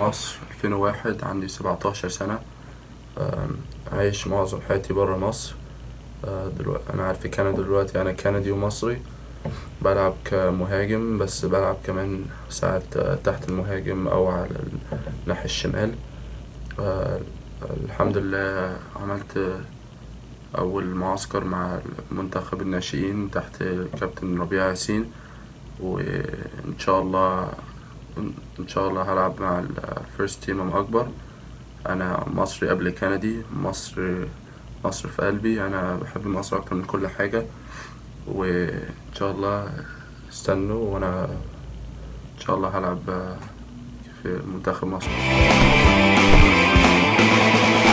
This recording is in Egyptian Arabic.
مصر 2001 عندي 17 سنة آم، عايش معظم حياتي برا مصر آه، دلوقتي أنا قاعد في كندا دلوقتي أنا كندي ومصري بلعب كمهاجم بس بلعب كمان ساعات آه، تحت المهاجم أو على الناحية الشمال آه، الحمد لله عملت أول معسكر مع منتخب الناشئين تحت كابتن ربيع ياسين وإن شاء الله إن شاء الله هلعب مع الفيرست تيم أكبر أنا مصري قبل كندي مصر مصر في قلبي أنا بحب مصر أكتر من كل حاجة وإن شاء الله استنوا وأنا إن شاء الله هلعب في منتخب مصر